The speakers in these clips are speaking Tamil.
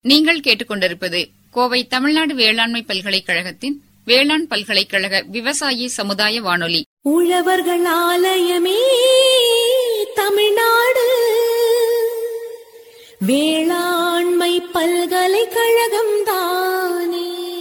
நீங்கள் கேட்டுக்கொண்டிருப்பது கோவை தமிழ்நாடு வேளாண்மை பல்கலைக்கழகத்தின் வேளாண் பல்கலைக்கழக விவசாயி சமுதாய வானொலி உழவர்கள் ஆலயமே தமிழ்நாடு வேளாண்மை பல்கலைக்கழகம் தானே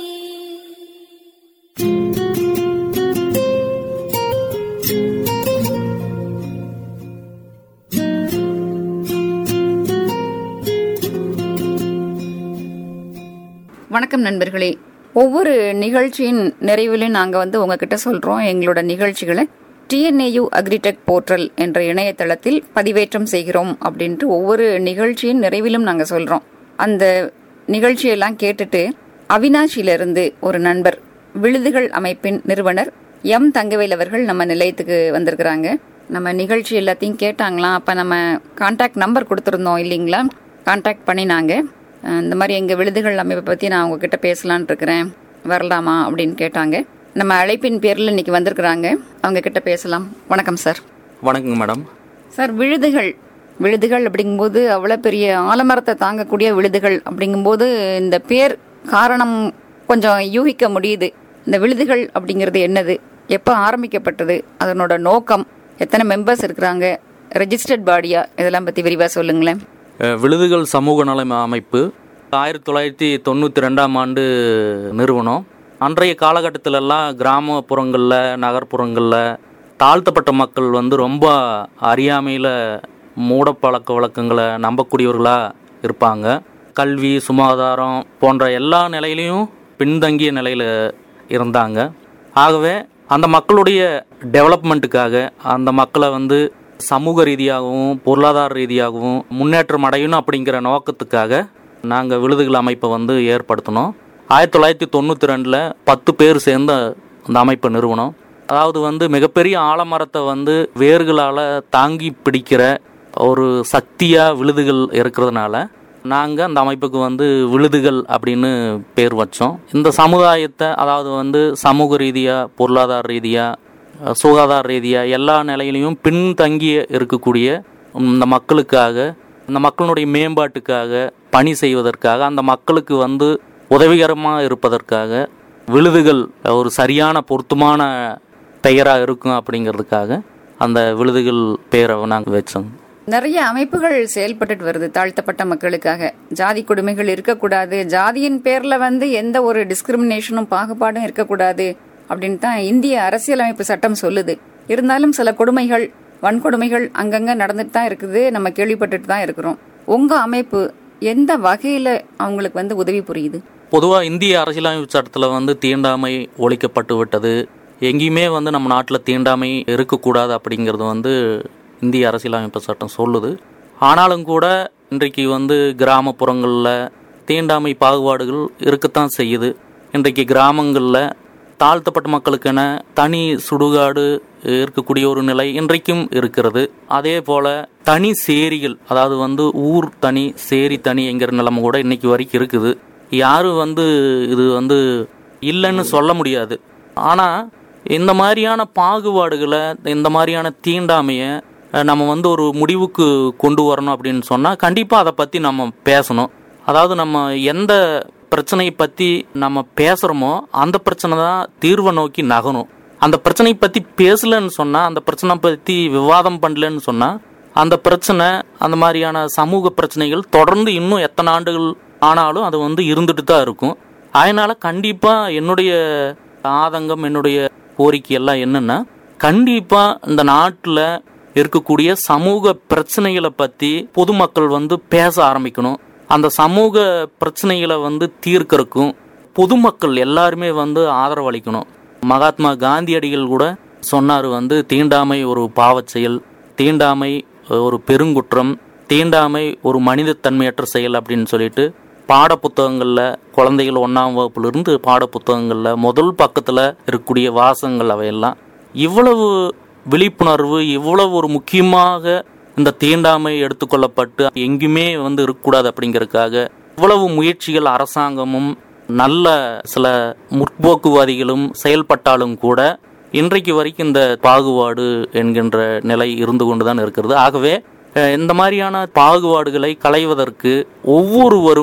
வணக்கம் நண்பர்களே ஒவ்வொரு நிகழ்ச்சியின் நிறைவிலும் நாங்கள் வந்து உங்ககிட்ட சொல்கிறோம் எங்களோட நிகழ்ச்சிகளை டிஎன்ஏயு அக்ரிடெக் போர்ட்டல் என்ற இணையதளத்தில் பதிவேற்றம் செய்கிறோம் அப்படின்ட்டு ஒவ்வொரு நிகழ்ச்சியின் நிறைவிலும் நாங்கள் சொல்கிறோம் அந்த நிகழ்ச்சியெல்லாம் கேட்டுட்டு அவினாஷியிலிருந்து ஒரு நண்பர் விழுதுகள் அமைப்பின் நிறுவனர் எம் தங்கவேல் அவர்கள் நம்ம நிலையத்துக்கு வந்திருக்கிறாங்க நம்ம நிகழ்ச்சி எல்லாத்தையும் கேட்டாங்களாம் அப்போ நம்ம கான்டாக்ட் நம்பர் கொடுத்துருந்தோம் இல்லைங்களா கான்டாக்ட் பண்ணினாங்க அஹ் இந்த மாதிரி எங்கள் விழுதுகள் அமைப்பை பற்றி நான் உங்ககிட்ட பேசலான் இருக்கிறேன் வரலாமா அப்படின்னு கேட்டாங்க நம்ம அழைப்பின் பேரில் இன்னைக்கு வந்திருக்கிறாங்க அவங்க கிட்ட பேசலாம் வணக்கம் சார் வணக்கங்க மேடம் சார் விழுதுகள் விழுதுகள் அப்படிங்கும்போது அவ்வளோ பெரிய ஆலமரத்தை தாங்கக்கூடிய விழுதுகள் அப்படிங்கும்போது இந்த பேர் காரணம் கொஞ்சம் யூகிக்க முடியுது இந்த விழுதுகள் அப்படிங்கிறது என்னது எப்போ ஆரம்பிக்கப்பட்டது அதனோட நோக்கம் எத்தனை மெம்பர்ஸ் இருக்கிறாங்க ரெஜிஸ்டர்ட் பாடியா இதெல்லாம் பற்றி விரிவாக சொல்லுங்களேன் அஹ், விழுதுகள் சமூக நல அமைப்பு ஆயிரத்தி தொள்ளாயிரத்தி தொண்ணூற்றி ரெண்டாம் ஆண்டு நிறுவனம் அன்றைய காலகட்டத்திலெல்லாம் கிராமப்புறங்களில் நகர்ப்புறங்களில் தாழ்த்தப்பட்ட மக்கள் வந்து ரொம்ப அறியாமையில் மூட பழக்க வழக்கங்களை நம்பக்கூடியவர்களாக இருப்பாங்க கல்வி சுகாதாரம் போன்ற எல்லா நிலையிலையும் பின்தங்கிய நிலையில் இருந்தாங்க ஆகவே அந்த மக்களுடைய டெவலப்மெண்ட்டுக்காக அந்த மக்களை வந்து சமூக ரீதியாகவும் பொருளாதார ரீதியாகவும் முன்னேற்றம் அடையணும் அப்படிங்கிற நோக்கத்துக்காக நாங்கள் விழுதுகள் அமைப்பை வந்து ஏற்படுத்தினோம் ஆயிரத்தி தொள்ளாயிரத்தி தொண்ணூற்றி ரெண்டில் பத்து பேர் சேர்ந்த அந்த அமைப்பை நிறுவனம் அதாவது வந்து மிகப்பெரிய ஆலமரத்தை வந்து வேர்களால் தாங்கி பிடிக்கிற ஒரு சக்தியாக விழுதுகள் இருக்கிறதுனால நாங்கள் அந்த அமைப்புக்கு வந்து விழுதுகள் அப்படின்னு பேர் வச்சோம் இந்த சமுதாயத்தை அதாவது வந்து சமூக ரீதியாக பொருளாதார ரீதியாக சுகாதார ரீதியாக எல்லா நிலையிலையும் பின்தங்கி இருக்கக்கூடிய இந்த மக்களுக்காக இந்த மக்களுடைய மேம்பாட்டுக்காக பணி செய்வதற்காக அந்த மக்களுக்கு வந்து உதவிகரமாக இருப்பதற்காக விழுதுகள் ஒரு சரியான பொருத்தமான பெயராக இருக்கும் அப்படிங்கிறதுக்காக அந்த விழுதுகள் பெயரை நாங்கள் வச்சோங்க நிறைய அமைப்புகள் செயல்பட்டுட்டு வருது தாழ்த்தப்பட்ட மக்களுக்காக ஜாதி கொடுமைகள் இருக்கக்கூடாது ஜாதியின் பேர்ல வந்து எந்த ஒரு டிஸ்கிரிமினேஷனும் பாகுபாடும் இருக்கக்கூடாது அப்படின்னு தான் இந்திய அரசியலமைப்பு சட்டம் சொல்லுது இருந்தாலும் சில கொடுமைகள் வன்கொடுமைகள் அங்கங்க நடந்துட்டு தான் இருக்குது நம்ம கேள்விப்பட்டுட்டு தான் இருக்கிறோம் உங்க அமைப்பு எந்த வகையில அவங்களுக்கு வந்து உதவி புரியுது பொதுவாக இந்திய அரசியலமைப்பு சட்டத்தில் வந்து தீண்டாமை ஒழிக்கப்பட்டு விட்டது எங்கேயுமே வந்து நம்ம நாட்டில் தீண்டாமை இருக்கக்கூடாது அப்படிங்கிறது வந்து இந்திய அரசியலமைப்பு சட்டம் சொல்லுது ஆனாலும் கூட இன்றைக்கு வந்து கிராமப்புறங்களில் தீண்டாமை பாகுபாடுகள் இருக்கத்தான் செய்யுது இன்றைக்கு கிராமங்களில் தாழ்த்தப்பட்ட மக்களுக்கென தனி சுடுகாடு இருக்கக்கூடிய ஒரு நிலை இன்றைக்கும் இருக்கிறது அதே போல தனி சேரிகள் அதாவது வந்து ஊர் தனி சேரி தனி என்கிற நிலைமை கூட இன்னைக்கு வரைக்கும் இருக்குது யாரும் வந்து இது வந்து இல்லைன்னு சொல்ல முடியாது ஆனால் இந்த மாதிரியான பாகுபாடுகளை இந்த மாதிரியான தீண்டாமையை அஹ், நம்ம வந்து ஒரு முடிவுக்கு கொண்டு வரணும் அப்படின்னு சொன்னால் கண்டிப்பாக அதை பற்றி நம்ம பேசணும் அதாவது நம்ம எந்த பிரச்சனையை பற்றி நம்ம பேசுகிறோமோ அந்த பிரச்சனை தான் தீர்வை நோக்கி நகரும் அந்த பிரச்சனையை பற்றி பேசலன்னு சொன்னால் அந்த பிரச்சனை பற்றி விவாதம் பண்ணலன்னு சொன்னால் அந்த பிரச்சனை அந்த மாதிரியான சமூக பிரச்சனைகள் தொடர்ந்து இன்னும் எத்தனை ஆண்டுகள் ஆனாலும் அது வந்து இருந்துட்டு தான் இருக்கும் அதனால கண்டிப்பாக என்னுடைய ஆதங்கம் என்னுடைய கோரிக்கை எல்லாம் என்னன்னா கண்டிப்பாக இந்த நாட்டில் இருக்கக்கூடிய சமூக பிரச்சனைகளை பற்றி பொதுமக்கள் வந்து பேச ஆரம்பிக்கணும் அந்த சமூக பிரச்சனைகளை வந்து தீர்க்கறக்கும் பொதுமக்கள் எல்லாருமே வந்து ஆதரவளிக்கணும் மகாத்மா காந்தியடிகள் கூட சொன்னார் வந்து தீண்டாமை ஒரு பாவச் செயல் தீண்டாமை ஒரு பெருங்குற்றம் தீண்டாமை ஒரு மனிதத்தன்மையற்ற செயல் அப்படின்னு சொல்லிட்டு பாட புத்தகங்களில் குழந்தைகள் ஒன்றாம் வகுப்புலேருந்து பாட புத்தகங்களில் முதல் பக்கத்தில் இருக்கக்கூடிய வாசகங்கள் அவையெல்லாம் இவ்வளவு விழிப்புணர்வு இவ்வளவு ஒரு முக்கியமாக இந்த தீண்டாமை எடுத்துக்கொள்ளப்பட்டு எங்குமே வந்து இருக்கக்கூடாது அப்படிங்கறதுக்காக இவ்வளவு முயற்சிகள் அரசாங்கமும் நல்ல சில முற்போக்குவாதிகளும் செயல்பட்டாலும் கூட இன்றைக்கு வரைக்கும் இந்த பாகுபாடு என்கின்ற நிலை இருந்து கொண்டுதான் இருக்கிறது ஆகவே அஹ், இந்த மாதிரியான பாகுபாடுகளை களைவதற்கு ஒவ்வொருவரும்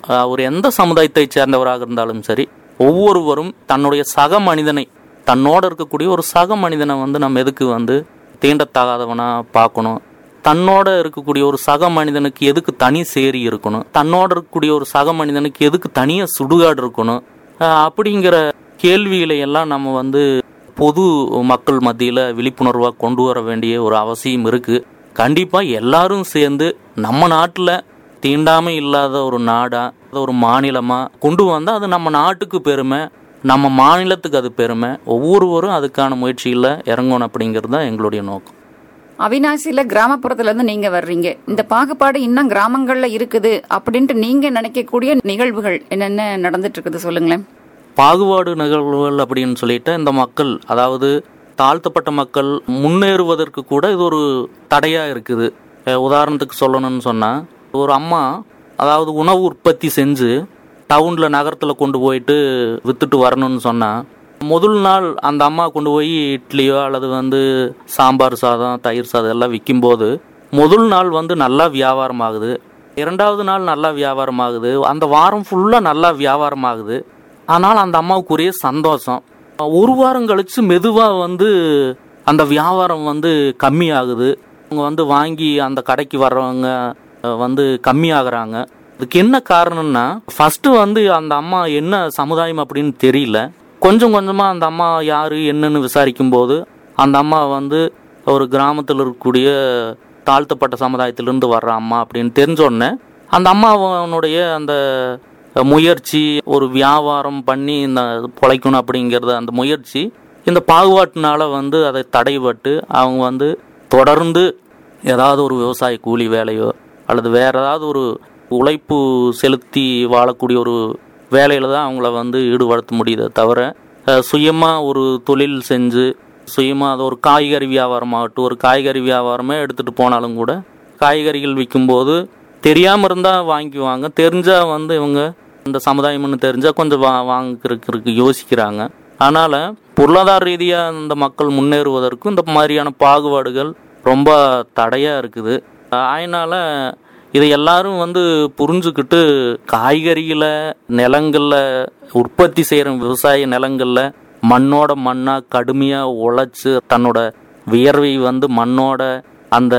அஹ், அவர் எந்த சமுதாயத்தை சேர்ந்தவராக இருந்தாலும் சரி ஒவ்வொருவரும் தன்னுடைய சக மனிதனை தன்னோட இருக்கக்கூடிய ஒரு சக மனிதனை வந்து நம்ம எதுக்கு வந்து தீண்டத்தகாதவனா பார்க்கணும் தன்னோட இருக்கக்கூடிய ஒரு சக மனிதனுக்கு எதுக்கு தனி சேரி இருக்கணும் தன்னோட இருக்கக்கூடிய ஒரு சக மனிதனுக்கு எதுக்கு தனியாக சுடுகாடு இருக்கணும் அஹ், அப்படிங்கிற கேள்விகளை எல்லாம் நம்ம வந்து பொது மக்கள் மத்தியில் விழிப்புணர்வாக கொண்டு வர வேண்டிய ஒரு அவசியம் இருக்குது கண்டிப்பாக எல்லாரும் சேர்ந்து நம்ம நாட்டில் தீண்டாமை இல்லாத ஒரு நாடா ஒரு மாநிலமா கொண்டு வந்தால் அது நம்ம நாட்டுக்கு பெருமை நம்ம மாநிலத்துக்கு அது பெருமை ஒவ்வொருவரும் அதுக்கான முயற்சியில் இறங்கணும் அப்படிங்கிறது தான் எங்களுடைய நோக்கம் அவினாசியில கிராமப்புறத்துல இருந்து நீங்க வர்றீங்க இந்த பாகுபாடு இன்னும் கிராமங்கள்ல இருக்குது அப்படின்ட்டு நீங்க நினைக்கக்கூடிய நிகழ்வுகள் என்னென்ன நடந்துட்டு இருக்குது சொல்லுங்களேன் பாகுபாடு நிகழ்வுகள் அப்படின்னு சொல்லிட்டு இந்த மக்கள் அதாவது தாழ்த்தப்பட்ட மக்கள் முன்னேறுவதற்கு கூட இது ஒரு தடையாக இருக்குது அஹ் உதாரணத்துக்கு சொல்லணும்னு சொன்னால் ஒரு அம்மா அதாவது உணவு உற்பத்தி செஞ்சு டவுனில் நகரத்தில் கொண்டு போயிட்டு விற்றுட்டு வரணும்னு சொன்னால் முதல் நாள் அந்த அம்மா கொண்டு போய் இட்லியோ அல்லது வந்து சாம்பார் சாதம் தயிர் சாதம் எல்லாம் விற்கும்போது முதல் நாள் வந்து நல்லா வியாபாரம் ஆகுது இரண்டாவது நாள் நல்லா வியாபாரம் ஆகுது அந்த வாரம் ஃபுல்லாக நல்லா வியாபாரம் ஆகுது ஆனால் அந்த அம்மாவுக்குரிய சந்தோஷம் ஒரு வாரம் கழிச்சு மெதுவாக வந்து அந்த வியாபாரம் வந்து கம்மியாகுது அவங்க வந்து வாங்கி அந்த கடைக்கு வர்றவங்க அஹ், வந்து கம்மியாகிறாங்க இதுக்கு என்ன காரணம்னா ஃபர்ஸ்ட் வந்து அந்த அம்மா என்ன சமுதாயம் அப்படின்னு தெரியல கொஞ்சம் கொஞ்சமாக அந்த அம்மா யார் என்னன்னு விசாரிக்கும் போது அந்த அம்மா வந்து ஒரு கிராமத்தில் இருக்கக்கூடிய தாழ்த்தப்பட்ட சமுதாயத்திலிருந்து வர்ற அம்மா அப்படின்னு தெரிஞ்ச உடனே அந்த அம்மாவனுடைய அந்த முயற்சி ஒரு வியாபாரம் பண்ணி இந்த பொழைக்கணும் அப்படிங்கிறது அந்த முயற்சி இந்த பாகுபாட்டினால வந்து அதை தடைபட்டு அவங்க வந்து தொடர்ந்து ஏதாவது ஒரு விவசாய கூலி வேலையோ அல்லது வேற ஏதாவது ஒரு உழைப்பு செலுத்தி வாழக்கூடிய ஒரு வேலையில தான் அவங்கள வந்து ஈடுபடுத்த முடியுதே தவிர அஹ், சுயமா ஒரு தொழில் செஞ்சு சுயமா அது ஒரு காய்கறி வியாபாரமாகட்டும் ஒரு காய்கறி வியாபாரமே எடுத்துட்டு போனாலும் கூட காய்கறிகள் விற்கும்போது தெரியாம இருந்தா வாங்கிக்குவாங்க தெரிஞ்சா வந்து இவங்க இந்த சமுதாயம்னு தெரிஞ்சா கொஞ்சம் வா வாங்கிக்கிறதுக்கு யோசிக்கிறாங்க அதனால பொருளாதார ரீதியா இந்த மக்கள் முன்னேறுவதற்கும் இந்த மாதிரியான பாகுபாடுகள் ரொம்ப தடையா இருக்குது அதனால இதை எல்லாரும் வந்து புரிஞ்சுக்கிட்டு காய்கறிகளை நிலங்களில் உற்பத்தி செய்கிற விவசாய நிலங்களில் மண்ணோட மண்ணாக கடுமையாக உழைச்சி தன்னோட வியர்வை வந்து மண்ணோட அந்த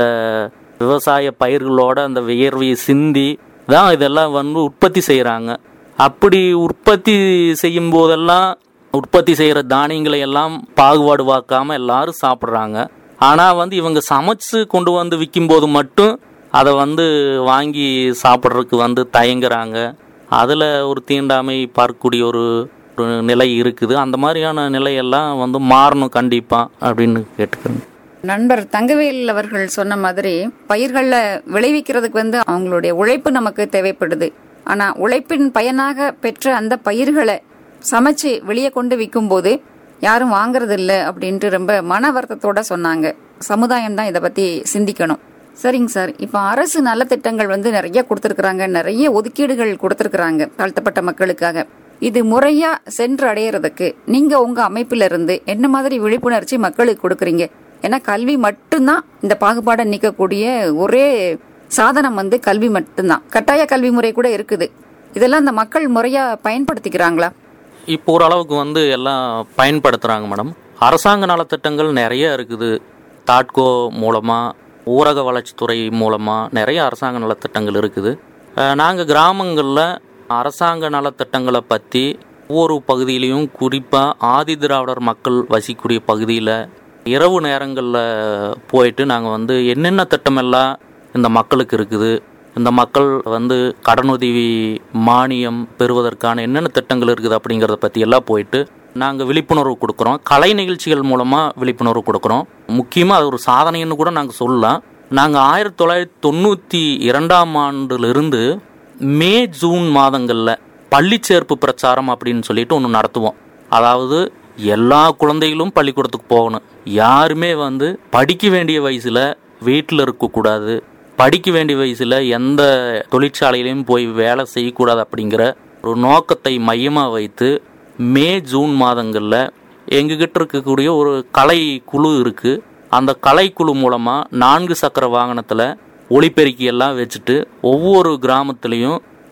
விவசாய பயிர்களோட அந்த வியர்வையை சிந்தி தான் இதெல்லாம் வந்து உற்பத்தி செய்கிறாங்க அப்படி உற்பத்தி செய்யும் போதெல்லாம் உற்பத்தி செய்கிற தானியங்களை எல்லாம் பாகுபாடு பார்க்காம எல்லாரும் சாப்பிட்றாங்க ஆனால் வந்து இவங்க சமைச்சு கொண்டு வந்து விற்கும்போது மட்டும் அதை வந்து வாங்கி சாப்பிட்றதுக்கு வந்து தயங்குறாங்க அதில் ஒரு தீண்டாமை பார்க்கக்கூடிய ஒரு ஒரு நிலை இருக்குது அந்த மாதிரியான நிலையெல்லாம் வந்து மாறணும் கண்டிப்பாக அப்படின்னு கேட்டுக்கிறேன் நண்பர் தங்கவேல் அவர்கள் சொன்ன மாதிரி பயிர்களில் விளைவிக்கிறதுக்கு வந்து அவங்களுடைய உழைப்பு நமக்கு தேவைப்படுது ஆனா உழைப்பின் பயனாக பெற்ற அந்த பயிர்களை சமைச்சு வெளியே கொண்டு விற்கும்போது யாரும் வாங்குறது இல்ல அப்படின்ட்டு ரொம்ப மன வருத்தத்தோட சொன்னாங்க சமுதாயம் தான் இதை பத்தி சிந்திக்கணும் சரிங்க சார் இப்போ அரசு நலத்திட்டங்கள் வந்து நிறைய கொடுத்துருக்குறாங்க நிறைய ஒதுக்கீடுகள் கொடுத்துருக்குறாங்க தாழ்த்தப்பட்ட மக்களுக்காக இது முறையா சென்று அடையிறதுக்கு நீங்க உங்க அமைப்பில இருந்து என்ன மாதிரி விழிப்புணர்ச்சி மக்களுக்கு கொடுக்குறீங்க ஏன்னா கல்வி மட்டும்தான் இந்த பாகுபாடை நீக்கக்கூடிய ஒரே சாதனம் வந்து கல்வி மட்டும்தான் கட்டாய கல்வி முறை கூட இருக்குது இதெல்லாம் இந்த மக்கள் முறையா பயன்படுத்திக்கிறாங்களா இப்போ ஓரளவுக்கு வந்து எல்லாம் பயன்படுத்துகிறாங்க மேடம் அரசாங்க நலத்திட்டங்கள் நிறைய இருக்குது தாட்கோ மூலமாக ஊரக வளர்ச்சித்துறை மூலமாக நிறைய அரசாங்க நலத்திட்டங்கள் இருக்குது நாங்கள் கிராமங்களில் அரசாங்க நலத்திட்டங்களை பற்றி ஒவ்வொரு பகுதியிலையும் குறிப்பாக ஆதி திராவிடர் மக்கள் வசிக்கக்கூடிய பகுதியில் இரவு நேரங்களில் போயிட்டு நாங்கள் வந்து என்னென்ன திட்டமெல்லாம் இந்த மக்களுக்கு இருக்குது இந்த மக்கள் வந்து கடனுதவி மானியம் பெறுவதற்கான என்னென்ன திட்டங்கள் இருக்குது அப்படிங்கிறத பற்றி எல்லாம் போயிட்டு நாங்கள் விழிப்புணர்வு கொடுக்குறோம் கலை நிகழ்ச்சிகள் மூலமாக விழிப்புணர்வு கொடுக்குறோம் முக்கியமாக அது ஒரு சாதனைன்னு கூட நாங்கள் சொல்லலாம் நாங்கள் ஆயிரத்தி தொள்ளாயிரத்தி தொண்ணூற்றி இரண்டாம் ஆண்டிலிருந்து மே ஜூன் மாதங்களில் பள்ளி சேர்ப்பு பிரச்சாரம் அப்படின்னு சொல்லிட்டு ஒன்று நடத்துவோம் அதாவது எல்லா குழந்தைகளும் பள்ளிக்கூடத்துக்கு போகணும் யாருமே வந்து படிக்க வேண்டிய வயசில் வீட்டில் இருக்கக்கூடாது படிக்க வேண்டிய வயசில் எந்த தொழிற்சாலையிலையும் போய் வேலை செய்யக்கூடாது அப்படிங்கிற ஒரு நோக்கத்தை மையமாக வைத்து மே ஜூன் மாதங்களில் எங்ககிட்ட இருக்கக்கூடிய ஒரு கலை குழு இருக்குது அந்த கலைக்குழு மூலமாக நான்கு சக்கர வாகனத்தில் ஒளிப்பெருக்கி எல்லாம் வச்சுட்டு ஒவ்வொரு கிராமத்துலேயும்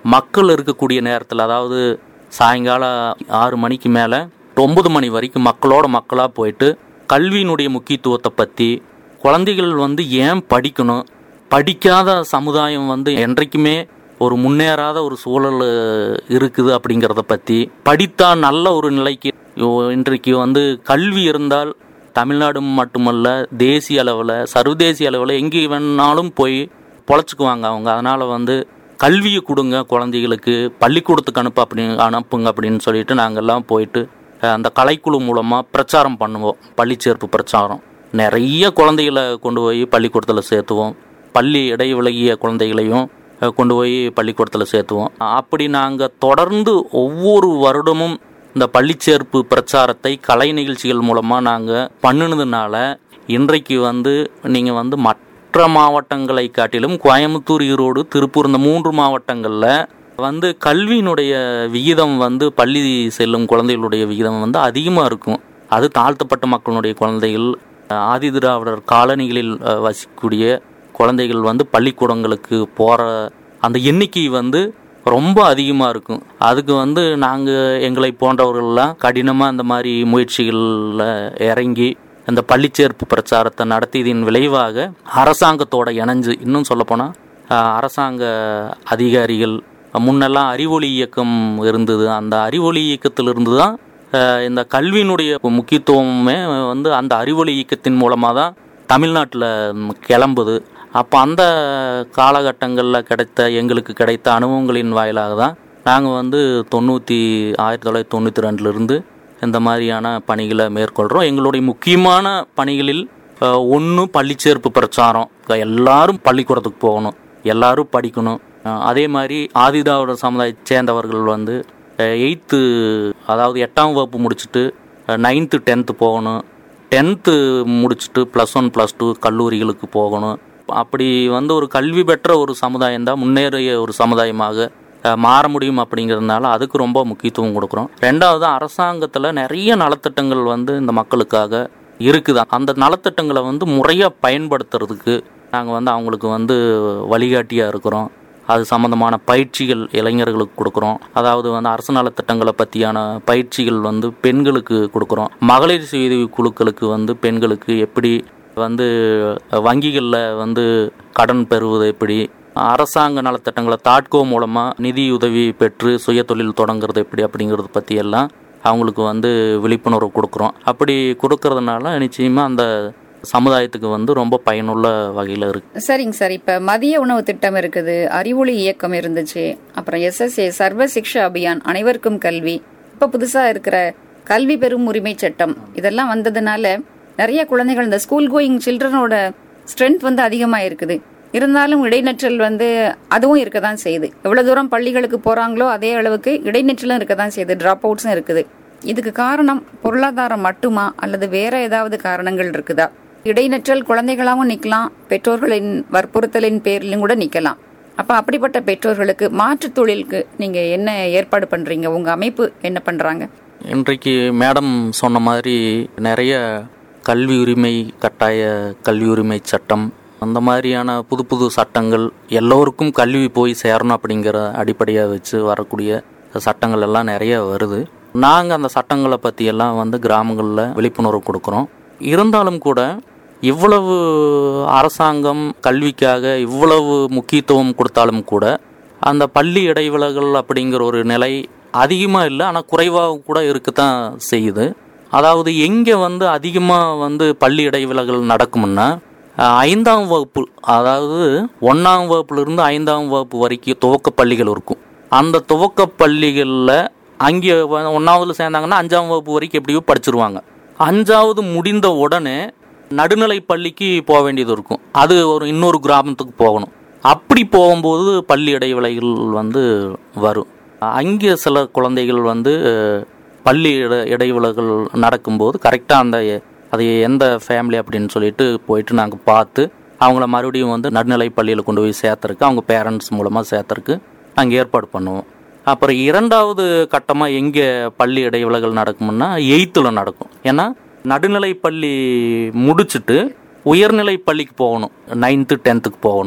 மக்கள் இருக்கக்கூடிய நேரத்தில் அதாவது சாயங்காலம் ஆறு மணிக்கு மேலே ஒன்பது மணி வரைக்கும் மக்களோட மக்களாக போயிட்டு கல்வியினுடைய முக்கியத்துவத்தை பற்றி குழந்தைகள் வந்து ஏன் படிக்கணும் படிக்காத சமுதாயம் வந்து என்றைக்குமே ஒரு முன்னேறாத ஒரு சூழல் இருக்குது அப்படிங்கிறத பற்றி படித்தா நல்ல ஒரு நிலைக்கு யோ- இன்றைக்கு வந்து கல்வி இருந்தால் தமிழ்நாடு மட்டுமல்ல தேசிய அளவில் சர்வதேசிய அளவில் எங்கே வேணாலும் போய் பொழைச்சிக்குவாங்க அவங்க அதனால் வந்து கல்வியை கொடுங்க குழந்தைகளுக்கு பள்ளிக்கூடத்துக்கு அனுப்ப அப்படி அனுப்புங்க அப்படின்னு சொல்லிட்டு நாங்கள்லாம் போயிட்டு அஹ், அந்த கலைக்குழு மூலமாக பிரச்சாரம் பண்ணுவோம் பள்ளி சேர்ப்பு பிரச்சாரம் நிறைய குழந்தைகளை கொண்டு போய் பள்ளிக்கூடத்தில் சேர்த்துவோம் பள்ளி இடைவிலகிய குழந்தைகளையும் அஹ், கொண்டு போய் பள்ளிக்கூடத்தில் சேர்த்துவோம் அப்படி நாங்கள் தொடர்ந்து ஒவ்வொரு வருடமும் இந்த பள்ளிச்சேர்ப்பு பிரச்சாரத்தை கலை நிகழ்ச்சிகள் மூலமாக நாங்கள் பண்ணினதுனால இன்றைக்கு வந்து நீங்கள் வந்து மற்ற மாவட்டங்களை காட்டிலும் கோயம்புத்தூர் ஈரோடு திருப்பூர் இந்த மூன்று மாவட்டங்களில் வந்து கல்வியினுடைய விகிதம் வந்து பள்ளி செல்லும் குழந்தைகளுடைய விகிதம் வந்து அதிகமாக இருக்கும் அது தாழ்த்தப்பட்ட மக்களுடைய குழந்தைகள் ஆதி திராவிடர் காலனிகளில் அஹ், வசிக்கக்கூடிய குழந்தைகள் வந்து பள்ளிக்கூடங்களுக்கு போகிற அந்த எண்ணிக்கை வந்து ரொம்ப அதிகமாக இருக்கும் அதுக்கு வந்து நாங்கள் எங்களை போன்றவர்கள்லாம் கடினமாக இந்த மாதிரி முயற்சிகளில் இறங்கி இந்த பள்ளிச்சேர்ப்பு பிரச்சாரத்தை நடத்தியதின் விளைவாக அரசாங்கத்தோட இணைஞ்சு இன்னும் சொல்லப்போனால் அரசாங்க அதிகாரிகள் முன்னெல்லாம் அறிவொளி இயக்கம் இருந்தது அந்த அறிவொளி இயக்கத்திலிருந்து தான் அஹ், இந்த கல்வியினுடைய முக்கியத்துவமே வந்து அந்த அறிவொளி இயக்கத்தின் மூலமாக தான் தமிழ்நாட்டில் கிளம்புது அப்போ அந்த காலகட்டங்களில் கிடைத்த எங்களுக்கு கிடைத்த அனுபவங்களின் வாயிலாக தான் நாங்கள் வந்து தொண்ணூற்றி ஆயிரத்தி தொள்ளாயிரத்தி தொண்ணூற்றி ரெண்டுலேருந்து இந்த மாதிரியான பணிகளை மேற்கொள்கிறோம் எங்களுடைய முக்கியமான பணிகளில் ஒன்று பள்ளிச்சேர்ப்பு பிரச்சாரம் எல்லாரும் பள்ளிக்கூடத்துக்கு போகணும் எல்லாரும் படிக்கணும் அஹ், அதே மாதிரி ஆதிதாவிட சமுதாயத்தை சேர்ந்தவர்கள் வந்து எயித்து அதாவது எட்டாம் வகுப்பு முடிச்சுட்டு நைன்த்து டென்த்து போகணும் டென்த்து முடிச்சுட்டு ப்ளஸ் ஒன் ப்ளஸ் டூ கல்லூரிகளுக்கு போகணும் அப்படி வந்து ஒரு கல்வி பெற்ற ஒரு சமுதாயம் தான் முன்னேறிய ஒரு சமுதாயமாக அஹ், மாற முடியும் அப்படிங்கிறதுனால அதுக்கு ரொம்ப முக்கியத்துவம் கொடுக்குறோம் ரெண்டாவது அரசாங்கத்தில் நிறைய நலத்திட்டங்கள் வந்து இந்த மக்களுக்காக இருக்குது அந்த நலத்திட்டங்களை வந்து முறையாக பயன்படுத்துறதுக்கு நாங்கள் வந்து அவங்களுக்கு வந்து வழிகாட்டியாக இருக்கிறோம் அது சம்மந்தமான பயிற்சிகள் இளைஞர்களுக்கு கொடுக்குறோம் அதாவது வந்து அரசு நலத்திட்டங்களை பற்றியான பயிற்சிகள் வந்து பெண்களுக்கு கொடுக்குறோம் மகளிர் சுய உதவி குழுக்களுக்கு வந்து பெண்களுக்கு எப்படி வந்து வங்கிகளில் வந்து கடன் பெறுவது எப்படி அரசாங்க நலத்திட்டங்களை தாட்கோ மூலமாக நிதி உதவி பெற்று சுய தொழில் தொடங்குறது எப்படி அப்படிங்கிறத பற்றி எல்லாம் அவங்களுக்கு வந்து விழிப்புணர்வு கொடுக்குறோம் அப்படி கொடுக்கறதுனால நிச்சயமாக அந்த சமுதாயத்துக்கு வந்து ரொம்ப பயனுள்ள வகையில் இருக்கு சரிங்க சார் இப்ப மதிய உணவு திட்டம் இருக்குது அறிவொளி இயக்கம் இருந்துச்சு அப்புறம் எஸ்எஸ்ஏ சர்வ சிக்ஷா அபியான் அனைவருக்கும் கல்வி இப்ப புதுசா இருக்கிற கல்வி பெறும் உரிமை சட்டம் இதெல்லாம் வந்ததுனால நிறைய குழந்தைகள் இந்த ஸ்கூல் கோயிங் சில்ட்ரனோட ஸ்ட்ரென்த் வந்து அதிகமா இருக்குது இருந்தாலும் இடைநிற்றல் வந்து அதுவும் இருக்க தான் செய்யுது எவ்வளவு தூரம் பள்ளிகளுக்கு போறாங்களோ அதே அளவுக்கு இடைநிற்றலும் இருக்க தான் செய்யுது டிராப் அவுட்ஸும் இருக்குது இதுக்கு காரணம் பொருளாதாரம் மட்டுமா அல்லது வேற ஏதாவது காரணங்கள் இருக்குதா இடைநிற்றல் குழந்தைகளாகவும் நிக்கலாம் பெற்றோர்களின் வற்புறுத்தலின் பேரிலும் கூட நிக்கலாம் அப்ப அப்படிப்பட்ட பெற்றோர்களுக்கு மாற்றுத் தொழிலுக்கு நீங்க என்ன ஏற்பாடு பண்றீங்க உங்க அமைப்பு என்ன பண்றாங்க இன்றைக்கு மேடம் சொன்ன மாதிரி நிறைய கல்வி உரிமை கட்டாய கல்வி உரிமை சட்டம் அந்த மாதிரியான புது புது சட்டங்கள் எல்லோருக்கும் கல்வி போய் சேரணும் அப்படிங்கிற அடிப்படையாக வச்சு வரக்கூடிய சட்டங்கள் எல்லாம் நிறைய வருது நாங்கள் அந்த சட்டங்களை பற்றியெல்லாம் வந்து கிராமங்களில் விழிப்புணர்வு கொடுக்குறோம் இருந்தாலும் கூட இவ்வளவு அரசாங்கம் கல்விக்காக இவ்வளவு முக்கியத்துவம் கொடுத்தாலும் கூட அந்த பள்ளி இடைவிலகல் அப்படிங்கிற ஒரு நிலை அதிகமாக இல்லை ஆனால் குறைவாக கூட இருக்கத்தான் செய்யுது அதாவது எங்கே வந்து அதிகமாக வந்து பள்ளி இடைவிலகல் நடக்கும்னா அஹ், ஐந்தாம் வகுப்பு அதாவது ஒன்றாம் வகுப்புலேருந்து ஐந்தாம் வகுப்பு வரைக்கும் துவக்க பள்ளிகள் இருக்கும் அந்த துவக்க பள்ளிகளில் அங்கே வ- ஒண்ணாவதுல சேர்ந்தாங்கன்னா அஞ்சாம் வகுப்பு வரைக்கும் எப்படியோ படிச்சிருவாங்க அஞ்சாவது முடிந்த உடனே நடுநிலை பள்ளிக்கு போக வேண்டியது இருக்கும் அது ஒரு இன்னொரு கிராமத்துக்கு போகணும் அப்படி போகும்போது பள்ளி இடைவேளைகள் வந்து வரும் அங்கே சில குழந்தைகள் வந்து அஹ், பள்ளி இட இடைவேளைகள் நடக்கும்போது கரெக்டாக அந்த எ- அது எந்த ஃபேமிலி அப்படின்னு சொல்லிட்டு போயிட்டு நாங்கள் பார்த்து அவங்கள மறுபடியும் வந்து நடுநிலை பள்ளியில் கொண்டு போய் சேர்த்துறக்கு அவங்க பேரண்ட்ஸ் மூலமாக சேர்த்துறக்கு நாங்கள் ஏற்பாடு பண்ணுவோம் அப்புறம் இரண்டாவது கட்டமாக எங்கே பள்ளி இடைவிலகல் நடக்கும்னா எயித்தில் நடக்கும் ஏன்னா நடுநிலை பள்ளி முடிச்சுட்டு உயர்நிலை பள்ளிக்கு போகணும் நைன்த்து டென்த்துக்கு போகணும்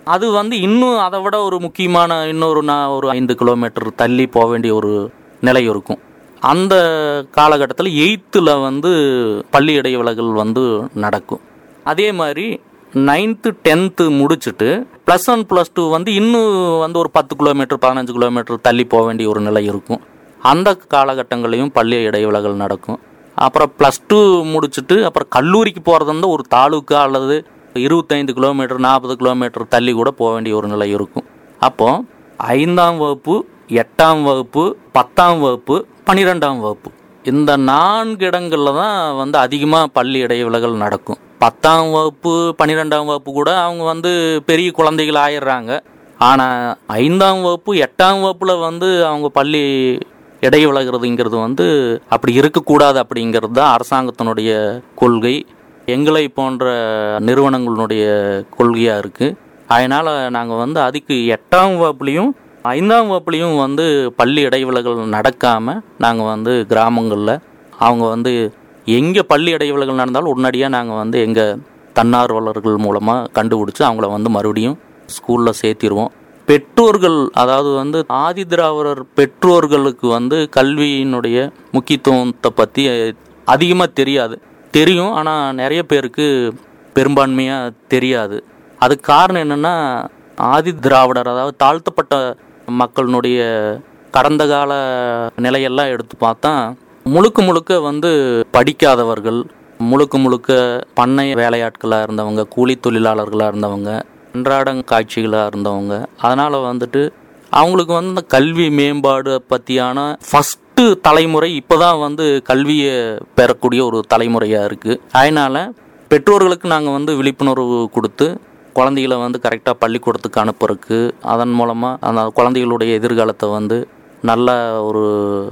அது வந்து இன்னும் அதை விட ஒரு முக்கியமான இன்னொரு நான் ஒரு ஐந்து கிலோமீட்டர் தள்ளி போக வேண்டிய ஒரு நிலை இருக்கும் அந்த காலகட்டத்தில் எயித்தில் வந்து பள்ளி இடைவெளிகள் வந்து நடக்கும் அதே மாதிரி நைன்த்து டென்த்து முடிச்சுட்டு ப்ளஸ் ஒன் ப்ளஸ் டூ வந்து இன்னும் வந்து ஒரு பத்து கிலோமீட்டர் பதினஞ்சு கிலோமீட்டர் தள்ளி போக வேண்டிய ஒரு நிலை இருக்கும் அந்த காலகட்டங்களையும் பள்ளி இடைவெளிகள் நடக்கும் அப்புறம் ப்ளஸ் டூ முடிச்சுட்டு அப்புறம் கல்லூரிக்கு போகிறது வந்து ஒரு தாலுக்கா அல்லது இருபத்தைந்து கிலோமீட்டர் நாற்பது கிலோமீட்டர் தள்ளி கூட போக வேண்டிய ஒரு நிலை இருக்கும் அப்போ ஐந்தாம் வகுப்பு எட்டாம் வகுப்பு பத்தாம் வகுப்பு பன்னிரெண்டாம் வகுப்பு இந்த நான்கு இடங்களில் தான் வந்து அதிகமாக பள்ளி இடைவெளிகள் நடக்கும் பத்தாம் வகுப்பு பன்னிரெண்டாம் வகுப்பு கூட அவங்க வந்து பெரிய குழந்தைகள் ஆயிடுறாங்க ஆனால் ஐந்தாம் வகுப்பு எட்டாம் வகுப்பில் வந்து அவங்க பள்ளி இடைவிலகிறதுங்கிறது வந்து அப்படி இருக்கக்கூடாது அப்படிங்கிறது தான் அரசாங்கத்தினுடைய கொள்கை எங்களை போன்ற நிறுவனங்களுடைய கொள்கையாக இருக்குது அதனால் நாங்கள் வந்து அதுக்கு எட்டாம் வகுப்புலேயும் ஐந்தாம் வகுப்புலேயும் வந்து பள்ளி இடைவெளிகள் நடக்காமல் நாங்கள் வந்து கிராமங்களில் அவங்க வந்து எங்கே பள்ளி இடைவெளிகள் நடந்தாலும் உடனடியாக நாங்கள் வந்து எங்கள் தன்னார்வலர்கள் மூலமாக கண்டுபிடிச்சி அவங்கள வந்து மறுபடியும் ஸ்கூலில் சேர்த்திருவோம் பெற்றோர்கள் அதாவது வந்து ஆதி திராவிடர் பெற்றோர்களுக்கு வந்து கல்வியினுடைய முக்கியத்துவத்தை பற்றி அதிகமாக தெரியாது தெரியும் ஆனால் நிறைய பேருக்கு பெரும்பான்மையாக தெரியாது அதுக்கு காரணம் என்னென்னா ஆதி திராவிடர் அதாவது தாழ்த்தப்பட்ட மக்களினுடைய கடந்த கால நிலையெல்லாம் எடுத்து பார்த்தா முழுக்க முழுக்க வந்து படிக்காதவர்கள் முழுக்க முழுக்க பண்ணை வேலையாட்களாக இருந்தவங்க கூலி தொழிலாளர்களாக இருந்தவங்க அன்றாடம் காட்சிகளாக இருந்தவங்க அதனால் வந்துட்டு அவங்களுக்கு வந்து இந்த கல்வி மேம்பாடு பற்றியான ஃபஸ்ட்டு தலைமுறை இப்போ தான் வந்து கல்வியை பெறக்கூடிய ஒரு தலைமுறையாக இருக்குது அதனால் பெற்றோர்களுக்கு நாங்கள் வந்து விழிப்புணர்வு கொடுத்து குழந்தைகளை வந்து கரெக்டாக பள்ளிக்கூடத்துக்கு அனுப்புறதுக்கு அதன் மூலமாக அந்த குழந்தைகளுடைய எதிர்காலத்தை வந்து நல்ல ஒரு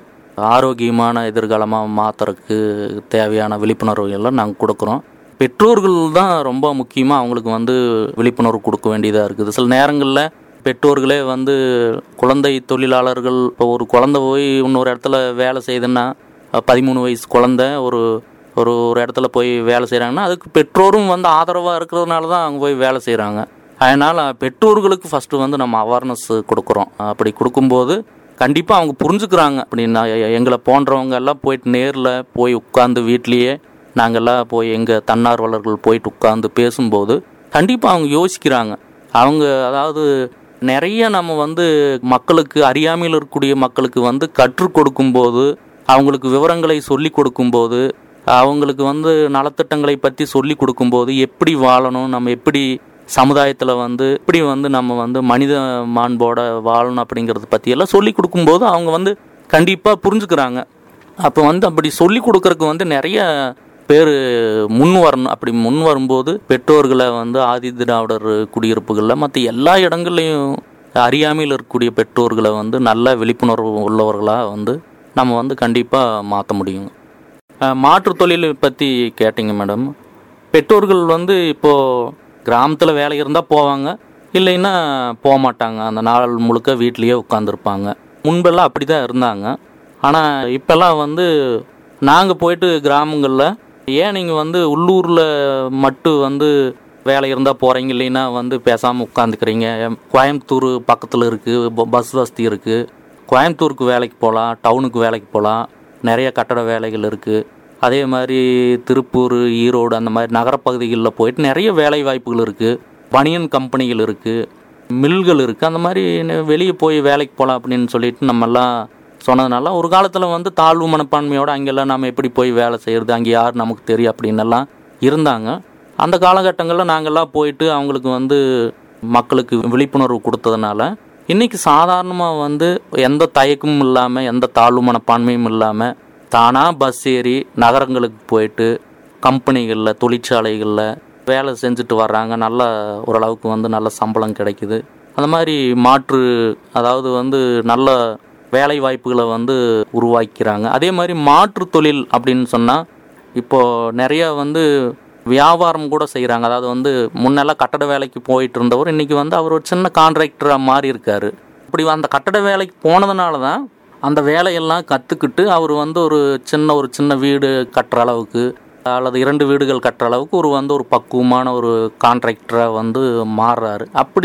ஆரோக்கியமான எதிர்காலமாக மாற்றுறதுக்கு தேவையான விழிப்புணர்வுகள்லாம் நாங்கள் கொடுக்குறோம் பெற்றோர்கள் தான் ரொம்ப முக்கியமாக அவங்களுக்கு வந்து விழிப்புணர்வு கொடுக்க வேண்டியதாக இருக்குது சில நேரங்களில் பெற்றோர்களே வந்து குழந்தை தொழிலாளர்கள் இப்போ ஒரு குழந்தை போய் இன்னொரு இடத்துல வேலை செய்யுதுன்னா பதிமூணு வயசு குழந்தை ஒரு ஒரு ஒரு இடத்துல போய் வேலை செய்கிறாங்கன்னா அதுக்கு பெற்றோரும் வந்து ஆதரவாக இருக்கிறதுனால தான் அவங்க போய் வேலை செய்கிறாங்க அதனால் பெற்றோர்களுக்கு ஃபஸ்ட்டு வந்து நம்ம அவேர்னஸ் கொடுக்குறோம் அப்படி கொடுக்கும்போது கண்டிப்பாக அவங்க புரிஞ்சுக்கிறாங்க அப்படின்னா எ- எங்களை போன்றவங்க எல்லாம் போயிட்டு நேரில் போய் உட்காந்து வீட்லேயே நாங்கள்லாம் போய் எங்கள் தன்னார்வலர்கள் போயிட்டு உட்காந்து பேசும்போது கண்டிப்பாக அவங்க யோசிக்கிறாங்க அவங்க அதாவது நிறைய நம்ம வந்து மக்களுக்கு அறியாமையில் இருக்கக்கூடிய மக்களுக்கு வந்து கற்றுக் கொடுக்கும்போது அவங்களுக்கு விவரங்களை சொல்லி கொடுக்கும்போது அவங்களுக்கு வந்து நலத்திட்டங்களை பற்றி சொல்லி கொடுக்கும்போது எப்படி வாழணும் நம்ம எப்படி சமுதாயத்தில் வந்து எப்படி வந்து நம்ம வந்து மனித மாண்போட வாழணும் அப்படிங்கிறத பற்றியெல்லாம் சொல்லி கொடுக்கும்போது அவங்க வந்து கண்டிப்பாக புரிஞ்சுக்கிறாங்க அப்போ வந்து அப்படி சொல்லி கொடுக்கறதுக்கு வந்து நிறைய பேர் முன் வரணும் அப்படி முன் வரும்போது பெற்றோர்களை வந்து ஆதி திராவிடர் குடியிருப்புகளில் மற்ற எல்லா இடங்கள்லையும் அறியாமையில் இருக்கக்கூடிய பெற்றோர்களை வந்து நல்ல விழிப்புணர்வு உள்ளவர்களாக வந்து நம்ம வந்து கண்டிப்பாக மாற்ற முடியும் அஹ், மாற்றுத் தொழில் பற்றி கேட்டிங்க மேடம் பெற்றோர்கள் வந்து இப்போது கிராமத்தில் வேலை இருந்தால் போவாங்க இல்லைன்னா போக மாட்டாங்க அந்த நாள் முழுக்க வீட்லேயே உட்காந்துருப்பாங்க முன்பெல்லாம் அப்படி தான் இருந்தாங்க ஆனால் இப்போல்லாம் வந்து நாங்கள் போயிட்டு கிராமங்களில் ஏன் நீங்கள் வந்து உள்ளூரில் மட்டும் வந்து வேலை இருந்தால் போகிறீங்க இல்லைன்னா வந்து பேசாமல் உட்காந்துக்கிறீங்க கோயம்புத்தூர் பக்கத்தில் இருக்குது பஸ் வசதி இருக்குது கோயம்புத்தூருக்கு வேலைக்கு போகலாம் டவுனுக்கு வேலைக்கு போகலாம் நிறைய கட்டட வேலைகள் இருக்குது அதே மாதிரி திருப்பூர் ஈரோடு அந்த மாதிரி நகரப்பகுதிகளில் போயிட்டு நிறைய வேலை வாய்ப்புகள் இருக்குது பனியன் கம்பெனிகள் இருக்குது மில்கள் இருக்குது அந்த மாதிரி வெளியே போய் வேலைக்கு போகலாம் அப்படின்னு சொல்லிட்டு நம்மெல்லாம் சொன்னதுனால ஒரு காலத்தில் வந்து தாழ்வு மனப்பான்மையோடு அங்கெல்லாம் நம்ம எப்படி போய் வேலை செய்கிறது அங்கே யார் நமக்கு தெரியும் அப்படின்னெல்லாம் இருந்தாங்க அந்த காலகட்டங்களில் நாங்கள்லாம் போயிட்டு அவங்களுக்கு வந்து மக்களுக்கு விழிப்புணர்வு கொடுத்ததுனால இன்னைக்கு சாதாரணமாக வந்து எந்த தயக்கமும் இல்லாமல் எந்த தாழ்வு மனப்பான்மையும் இல்லாமல் தானாக பஸ் ஏறி நகரங்களுக்கு போயிட்டு கம்பெனிகளில் தொழிற்சாலைகளில் வேலை செஞ்சுட்டு வர்றாங்க நல்ல ஓரளவுக்கு வந்து நல்ல சம்பளம் கிடைக்குது அந்த மாதிரி மாற்று அதாவது வந்து நல்ல வேலை வாய்ப்புகளை வந்து உருவாக்கிறாங்க அதே மாதிரி மாற்று தொழில் அப்படின்னு சொன்னால் இப்போது நிறைய வந்து வியாபாரம் கூட செய்கிறாங்க அதாவது வந்து முன்னெல்லாம் கட்டட வேலைக்கு போயிட்டு இருந்தவர் இன்றைக்கி வந்து அவர் ஒரு சின்ன கான்ட்ராக்டராக மாறி இருக்காரு அப்படி அந்த கட்டட வேலைக்கு போனதுனால தான் அந்த வேலையெல்லாம் கற்றுக்கிட்டு அவர் வந்து ஒரு சின்ன ஒரு சின்ன வீடு கட்டுற அளவுக்கு அல்லது இரண்டு வீடுகள் கட்டுற அளவுக்கு ஒரு வந்து ஒரு பக்குவமான ஒரு கான்ட்ராக்டராக வந்து மாறுறாரு அப்படி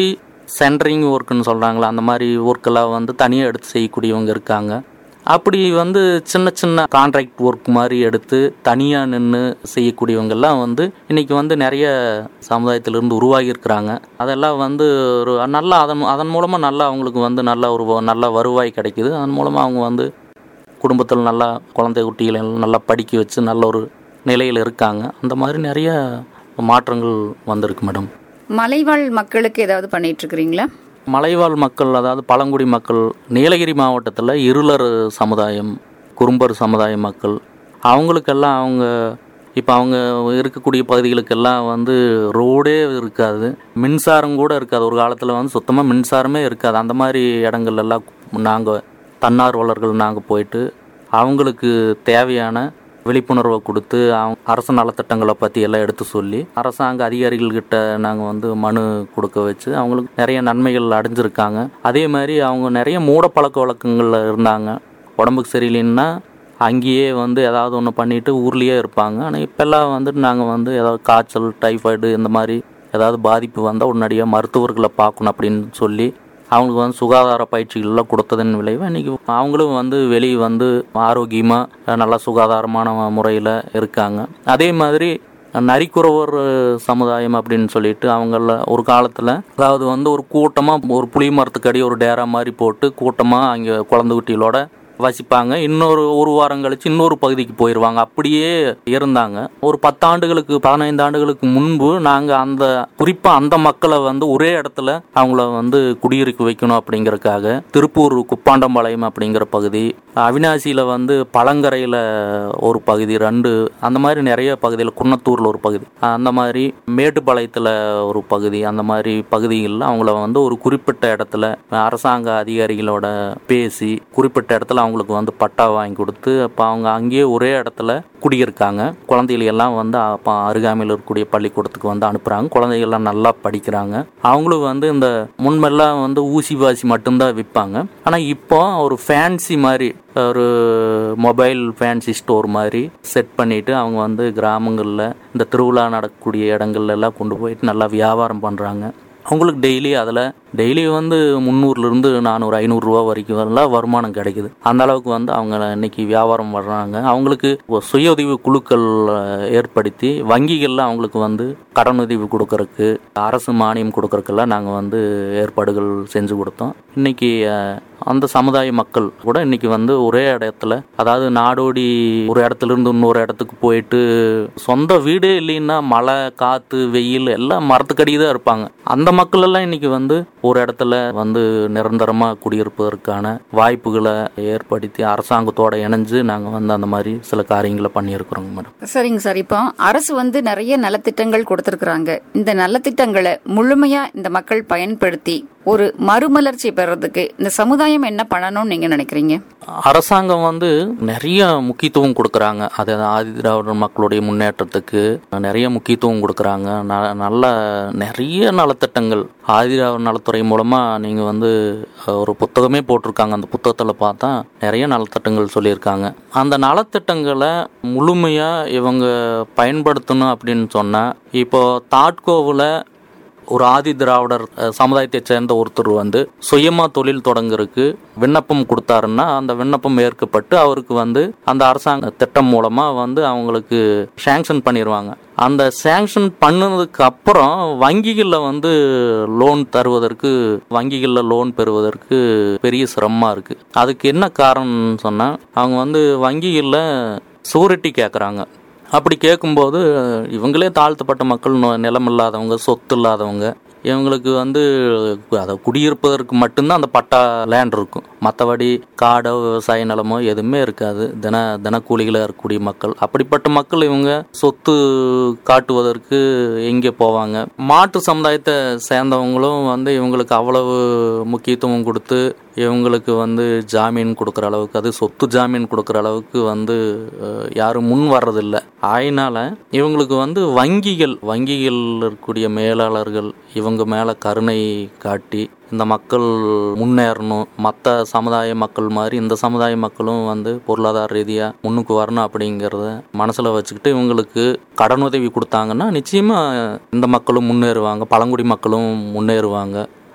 சென்டரிங் ஒர்க்குன்னு சொல்கிறாங்களா அந்த மாதிரி ஒர்க்கெல்லாம் வந்து தனியாக எடுத்து செய்யக்கூடியவங்க இருக்காங்க அப்படி வந்து சின்ன சின்ன கான்ட்ராக்ட் ஒர்க் மாதிரி எடுத்து தனியாக நின்று செய்யக்கூடியவங்கெல்லாம் வந்து இன்னைக்கு வந்து நிறைய சமுதாயத்திலிருந்து உருவாகி இருக்கிறாங்க அதெல்லாம் வந்து ஒரு நல்லா அதன் அதன் மூலமாக நல்லா அவங்களுக்கு வந்து நல்ல ஒரு வ- நல்ல வருவாய் கிடைக்குது அதன் மூலமாக அவங்க வந்து குடும்பத்தில் நல்லா குழந்தை குட்டிகளை எல்லாம் நல்லா படிக்க வச்சு நல்ல ஒரு நிலையில் இருக்காங்க அந்த மாதிரி நிறைய மாற்றங்கள் வந்திருக்கு மேடம் மலைவாழ் மக்களுக்கு ஏதாவது பண்ணிட்டு இருக்கிறீங்களா மலைவாழ் மக்கள் அதாவது பழங்குடி மக்கள் நீலகிரி மாவட்டத்தில் இருளர் சமுதாயம் குறும்பர் சமுதாய மக்கள் அவங்களுக்கெல்லாம் அவங்க இப்போ அவங்க இருக்கக்கூடிய பகுதிகளுக்கெல்லாம் வந்து ரோடே இருக்காது மின்சாரம் கூட இருக்காது ஒரு காலத்தில் வந்து சுத்தமாக மின்சாரமே இருக்காது அந்த மாதிரி இடங்கள்ல எல்லாம் நாங்கள் தன்னார்வலர்கள் நாங்கள் போயிட்டு அவங்களுக்கு தேவையான விழிப்புணர்வை கொடுத்து அவங்க அரசு நலத்திட்டங்களை பற்றி எல்லாம் எடுத்து சொல்லி அரசாங்க அதிகாரிகள்கிட்ட நாங்கள் வந்து மனு கொடுக்க வச்சு அவங்களுக்கு நிறைய நன்மைகள் அடைஞ்சிருக்காங்க அதே மாதிரி அவங்க நிறைய மூட பழக்க வழக்கங்களில் இருந்தாங்க உடம்புக்கு சரியில்லைன்னா அங்கேயே வந்து ஏதாவது ஒன்று பண்ணிட்டு ஊர்லேயே இருப்பாங்க ஆனால் இப்போல்லாம் வந்துட்டு நாங்கள் வந்து ஏதாவது காய்ச்சல் டைஃபாய்டு இந்த மாதிரி ஏதாவது பாதிப்பு வந்தால் உடனடியாக மருத்துவர்களை பார்க்கணும் அப்படின்னு சொல்லி அவங்களுக்கு வந்து சுகாதார பயிற்சிகள்லாம் கொடுத்ததன் விளைவு இன்னைக்கு அவங்களும் வந்து வெளியே வந்து ஆரோக்கியமாக நல்லா சுகாதாரமான முறையில் இருக்காங்க அதே மாதிரி நரிக்குறவர் சமுதாயம் அப்படின்னு சொல்லிட்டு அவங்கள ஒரு காலத்தில் அதாவது வந்து ஒரு கூட்டமாக ஒரு புளிய மரத்துக்கடி ஒரு டேரா மாதிரி போட்டு கூட்டமாக அங்கே குழந்தை குட்டிகளோட வசிப்பாங்க இன்னொரு ஒரு வாரம் கழிச்சு இன்னொரு பகுதிக்கு போயிடுவாங்க அப்படியே இருந்தாங்க ஒரு பத்தாண்டுகளுக்கு பதினைந்து ஆண்டுகளுக்கு முன்பு நாங்கள் அந்த குறிப்பாக அந்த மக்களை வந்து ஒரே இடத்துல அவங்கள வந்து குடியிருக்க வைக்கணும் அப்படிங்கறதுக்காக திருப்பூர் குப்பாண்டம்பாளையம் அப்படிங்கிற பகுதி அவினாசியில் வந்து பழங்கரையில் ஒரு பகுதி ரெண்டு அந்த மாதிரி நிறைய பகுதியில் குன்னத்தூரில் ஒரு பகுதி அந்த மாதிரி மேட்டுப்பாளையத்தில் ஒரு பகுதி அந்த மாதிரி பகுதிகளில் அவங்கள வந்து ஒரு குறிப்பிட்ட இடத்துல அரசாங்க அதிகாரிகளோட பேசி குறிப்பிட்ட இடத்துல அவங்களுக்கு வந்து பட்டா வாங்கி கொடுத்து அப்போ அவங்க அங்கேயே ஒரே இடத்துல குடியிருக்காங்க குழந்தைகள் எல்லாம் வந்து அப்போ அருகாமையில் இருக்கக்கூடிய பள்ளிக்கூடத்துக்கு வந்து அனுப்புகிறாங்க குழந்தைகள்லாம் நல்லா படிக்கிறாங்க அவங்களும் வந்து இந்த முன்பெல்லாம் வந்து ஊசி வாசி மட்டும்தான் விற்பாங்க ஆனால் இப்போ ஒரு ஃபேன்சி மாதிரி ஒரு மொபைல் ஃபேன்சி ஸ்டோர் மாதிரி செட் பண்ணிட்டு அவங்க வந்து கிராமங்களில் இந்த திருவிழா நடக்கக்கூடிய இடங்கள்ல எல்லாம் கொண்டு போயிட்டு நல்லா வியாபாரம் பண்ணுறாங்க அவங்களுக்கு டெய்லி அதில் டெய்லி வந்து முந்நூறுலேருந்து நானூறு ஐநூறுரூவா வரைக்கும் எல்லாம் வருமானம் கிடைக்குது அந்த அளவுக்கு வந்து அவங்க இன்னைக்கு வியாபாரம் வர்றாங்க அவங்களுக்கு ஒரு சுய உதவி குழுக்கள் அஹ், ஏற்படுத்தி வங்கிகளில் அவங்களுக்கு வந்து கடனுதவி கொடுக்கறதுக்கு அரசு மானியம் கொடுக்கறதுக்கெல்லாம் நாங்கள் வந்து ஏற்பாடுகள் செஞ்சு கொடுத்தோம் இன்னைக்கு அஹ், அந்த சமுதாய மக்கள் கூட இன்னைக்கு வந்து ஒரே இடத்துல அதாவது நாடோடி ஒரு இடத்துல இருந்து இன்னொரு இடத்துக்கு போயிட்டு சொந்த வீடே இல்லைன்னா மழை காத்து வெயில் எல்லாம் மரத்துக்கடி தான் இருப்பாங்க அந்த மக்கள் எல்லாம் இன்னைக்கு வந்து ஒரு இடத்துல வந்து நிரந்தரமா குடியிருப்பதற்கான வாய்ப்புகளை ஏற்படுத்தி அரசாங்கத்தோட இணைஞ்சு நாங்க வந்து அந்த மாதிரி சில காரியங்களை பண்ணியிருக்கிறோங்க மேடம் சரிங்க சார் இப்போ அரசு வந்து நிறைய நலத்திட்டங்கள் கொடுத்திருக்கிறாங்க இந்த நலத்திட்டங்களை முழுமையா இந்த மக்கள் பயன்படுத்தி ஒரு மறுமலர்ச்சி பெறறதுக்கு இந்த சமுதாயம் என்ன பண்ணணும்னு நீங்க நினைக்கிறீங்க அரசாங்கம் வந்து நிறைய முக்கியத்துவம் கொடுக்குறாங்க அது ஆதி திராவிடர் மக்களுடைய முன்னேற்றத்துக்கு நிறைய முக்கியத்துவம் கொடுக்குறாங்க ந- நல்ல நிறைய நலத்திட்டங்கள் ஆதி திராவிடர் நலத்துறை மூலமா நீங்க வந்து அஹ், ஒரு புத்தகமே போட்டிருக்காங்க அந்த புத்தகத்துல பார்த்தா நிறைய நலத்திட்டங்கள் சொல்லியிருக்காங்க அந்த நலத்திட்டங்களை முழுமையா இவங்க பயன்படுத்தணும் அப்படின்னு சொன்னா இப்போ தாட்கோவில் ஒரு ஆதி திராவிடர் அஹ், சமுதாயத்தைச் சேர்ந்த ஒருத்தர் வந்து சுயமா தொழில் தொடங்குறதுக்கு விண்ணப்பம் கொடுத்தாருன்னா அந்த விண்ணப்பம் ஏற்கப்பட்டு அவருக்கு வந்து அந்த அரசாங்க திட்டம் மூலமா வந்து அவங்களுக்கு சேங்ஷன் பண்ணிடுவாங்க அந்த சேங்ஷன் பண்ணதுக்கு அப்புறம் வங்கிகளில் வந்து லோன் தருவதற்கு வங்கிகளில் லோன் பெறுவதற்கு பெரிய சிரமமா இருக்கு அதுக்கு என்ன காரணம்னு சொன்னா அவங்க வந்து வங்கிகளில் சூரிட்டி கேட்குறாங்க அப்படி கேட்கும்போது இவங்களே தாழ்த்தப்பட்ட மக்கள் நொ- நிலம் இல்லாதவங்க சொத்து இல்லாதவங்க இவங்களுக்கு வந்து அதை குடியிருப்பதற்கு மட்டும்தான் அந்த பட்டா லேண்ட் இருக்கும் மற்றபடி காடோ விவசாய நிலமோ எதுவுமே இருக்காது தின தினக்கூலிகளாக இருக்கக்கூடிய மக்கள் அப்படிப்பட்ட மக்கள் இவங்க சொத்து காட்டுவதற்கு எங்கே போவாங்க மாட்டு சமுதாயத்தை சேர்ந்தவங்களும் வந்து இவங்களுக்கு அவ்வளவு முக்கியத்துவம் கொடுத்து இவங்களுக்கு வந்து ஜாமீன் கொடுக்குற அளவுக்கு அது சொத்து ஜாமீன் கொடுக்குற அளவுக்கு வந்து அஹ், யாரும் முன் வர்றதில்ல ஆயினால இவங்களுக்கு வந்து வங்கிகள் வங்கிகள் இருக்கக்கூடிய மேலாளர்கள் இவங்க மேலே கருணை காட்டி இந்த மக்கள் முன்னேறணும் மற்ற சமுதாய மக்கள் மாதிரி இந்த சமுதாய மக்களும் வந்து பொருளாதார ரீதியாக முன்னுக்கு வரணும் அப்படிங்கிறத மனசில் வச்சுக்கிட்டு இவங்களுக்கு கடனுதவி கொடுத்தாங்கன்னா நிச்சயமாக இந்த மக்களும் முன்னேறுவாங்க பழங்குடி மக்களும் முன்னேறுவாங்க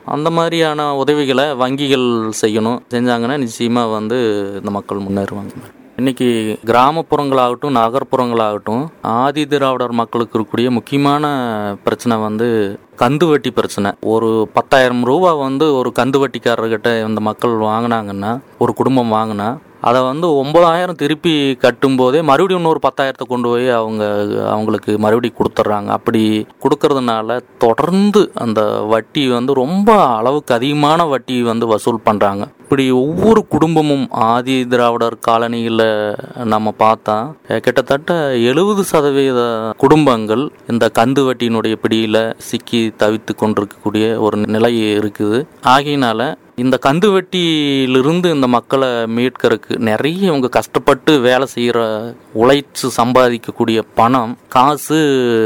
அந்த மாதிரியான உதவிகளை வங்கிகள் செய்யணும் செஞ்சாங்கன்னா நிச்சயமாக வந்து இந்த மக்கள் முன்னேறுவாங்க இன்னைக்கு கிராமப்புறங்களாகட்டும் நகர்ப்புறங்களாகட்டும் ஆதி திராவிடர் மக்களுக்கு இருக்கக்கூடிய முக்கியமான பிரச்சனை வந்து கந்து வட்டி பிரச்சனை ஒரு பத்தாயிரம் ரூபா வந்து ஒரு கந்து வட்டிக்காரர்கிட்ட இந்த மக்கள் வாங்கினாங்கன்னா ஒரு குடும்பம் வாங்கினா அதை வந்து ஒன்பதாயிரம் திருப்பி கட்டும்போதே மறுபடியும் இன்னொரு பத்தாயிரத்தை கொண்டு போய் அவங்க அவங்களுக்கு மறுபடியும் கொடுத்துட்றாங்க அப்படி கொடுக்கறதுனால தொடர்ந்து அந்த வட்டி வந்து ரொம்ப அளவுக்கு அதிகமான வட்டி வந்து வசூல் பண்ணுறாங்க இப்படி ஒவ்வொரு குடும்பமும் ஆதி திராவிடர் காலனியில் நம்ம பார்த்தா அஹ், கிட்டத்தட்ட எழுபது சதவீத குடும்பங்கள் இந்த கந்து வட்டியினுடைய பிடியில் சிக்கி தவித்து கொண்டிருக்கக்கூடிய ஒரு நிலை இருக்குது ஆகையினால இந்த கந்து வெட்டியிலிருந்து இந்த மக்களை மீட்கறதுக்கு நிறைய இவங்க கஷ்டப்பட்டு வேலை செய்கிற உழைச்சு சம்பாதிக்கக்கூடிய பணம் காசு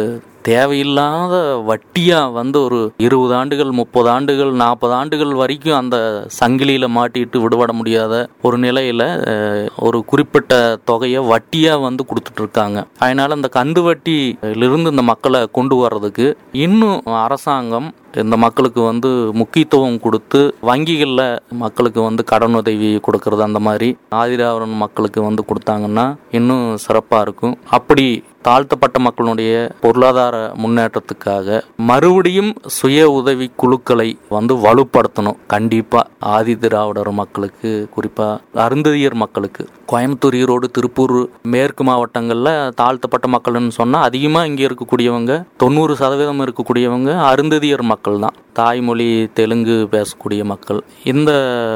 தேவையில்லாத வட்டியாக வந்து ஒரு இருபது ஆண்டுகள் முப்பது ஆண்டுகள் நாற்பது ஆண்டுகள் வரைக்கும் அந்த சங்கிலியில் மாட்டிட்டு விடுபட முடியாத ஒரு நிலையில் ஒரு குறிப்பிட்ட தொகையை வட்டியாக வந்து கொடுத்துட்டு இருக்காங்க அதனால இந்த கந்து வட்டியிலிருந்து இந்த மக்களை கொண்டு வர்றதுக்கு இன்னும் அரசாங்கம் இந்த மக்களுக்கு வந்து முக்கியத்துவம் கொடுத்து வங்கிகளில் மக்களுக்கு வந்து கடன் உதவி கொடுக்கறது அந்த மாதிரி ஆதிராவரன் மக்களுக்கு வந்து கொடுத்தாங்கன்னா இன்னும் சிறப்பாக இருக்கும் அப்படி தாழ்த்தப்பட்ட மக்களுடைய பொருளாதார முன்னேற்றத்துக்காக மறுபடியும் சுய உதவி குழுக்களை வந்து வலுப்படுத்தணும் கண்டிப்பாக ஆதி திராவிடர் மக்களுக்கு குறிப்பாக அருந்ததியர் மக்களுக்கு கோயம்புத்தூர் ஈரோடு திருப்பூர் மேற்கு மாவட்டங்களில் தாழ்த்தப்பட்ட மக்கள்னு சொன்னால் அதிகமாக இங்கே இருக்கக்கூடியவங்க தொண்ணூறு சதவீதம் இருக்கக்கூடியவங்க அருந்ததியர் மக்கள் தான் தாய்மொழி தெலுங்கு பேசக்கூடிய மக்கள் இந்த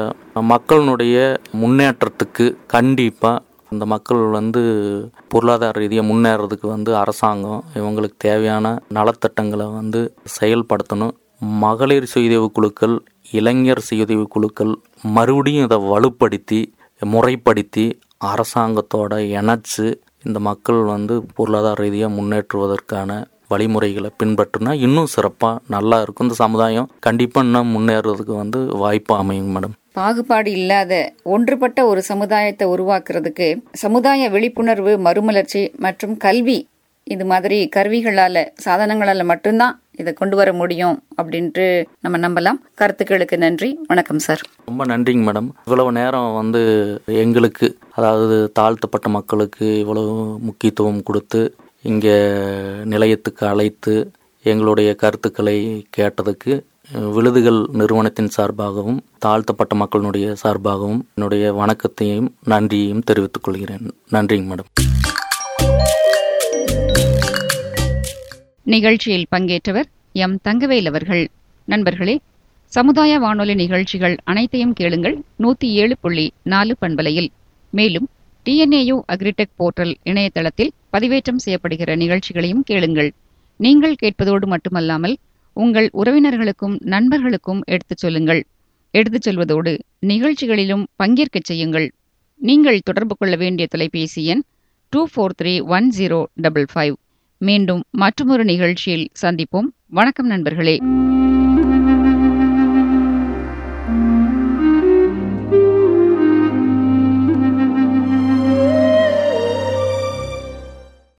மக்களினுடைய முன்னேற்றத்துக்கு கண்டிப்பாக இந்த மக்கள் வந்து பொருளாதார ரீதியாக முன்னேறதுக்கு வந்து அரசாங்கம் இவங்களுக்கு தேவையான நலத்திட்டங்களை வந்து செயல்படுத்தணும் மகளிர் சுயதேவு குழுக்கள் இளைஞர் சுயதேவு குழுக்கள் மறுபடியும் இதை வலுப்படுத்தி முறைப்படுத்தி அரசாங்கத்தோட இணைச்சு இந்த மக்கள் வந்து பொருளாதார ரீதியாக முன்னேற்றுவதற்கான வழிமுறைகளை பின்பற்றினா இன்னும் சிறப்பாக நல்லா இருக்கும் இந்த சமுதாயம் கண்டிப்பாக இன்னும் முன்னேறதுக்கு வந்து வாய்ப்பு அமையும் மேடம் பாகுபாடு இல்லாத ஒன்றுபட்ட ஒரு சமுதாயத்தை உருவாக்குறதுக்கு சமுதாய விழிப்புணர்வு மறுமலர்ச்சி மற்றும் கல்வி இது மாதிரி கருவிகளால சாதனங்களால மட்டும்தான் இதை கொண்டு வர முடியும் அப்படின்ட்டு நம்ம நம்பலாம் கருத்துக்களுக்கு நன்றி வணக்கம் சார் ரொம்ப நன்றிங்க மேடம் இவ்வளவு நேரம் வந்து எங்களுக்கு அதாவது தாழ்த்தப்பட்ட மக்களுக்கு இவ்வளவு முக்கியத்துவம் கொடுத்து இங்கே நிலையத்துக்கு அழைத்து எங்களுடைய கருத்துக்களை கேட்டதுக்கு அஹ், விழுதுகள் நிறுவனத்தின் சார்பாகவும் தாழ்த்தப்பட்ட மக்களினுடைய சார்பாகவும் என்னுடைய வணக்கத்தையும் நன்றியையும் தெரிவித்துக் கொள்கிறேன் நன்றிங்க மேடம் நிகழ்ச்சியில் பங்கேற்றவர் எம் தங்கவேல் அவர்கள் நண்பர்களே சமுதாய வானொலி நிகழ்ச்சிகள் அனைத்தையும் கேளுங்கள் நூத்தி ஏழு புள்ளி நாலு பண்பலையில் மேலும் டிஎன்ஏயு அக்ரிடெக் போர்ட்டல் இணையதளத்தில் பதிவேற்றம் செய்யப்படுகிற நிகழ்ச்சிகளையும் கேளுங்கள் நீங்கள் கேட்பதோடு மட்டுமல்லாமல் உங்கள் உறவினர்களுக்கும் நண்பர்களுக்கும் எடுத்துச் சொல்லுங்கள் எடுத்துச் சொல்வதோடு நிகழ்ச்சிகளிலும் பங்கேற்கச் செய்யுங்கள் நீங்கள் தொடர்பு கொள்ள வேண்டிய தொலைபேசி எண் two four three one zero double five மீண்டும் மற்றொரு நிகழ்ச்சியில் சந்திப்போம் வணக்கம் நண்பர்களே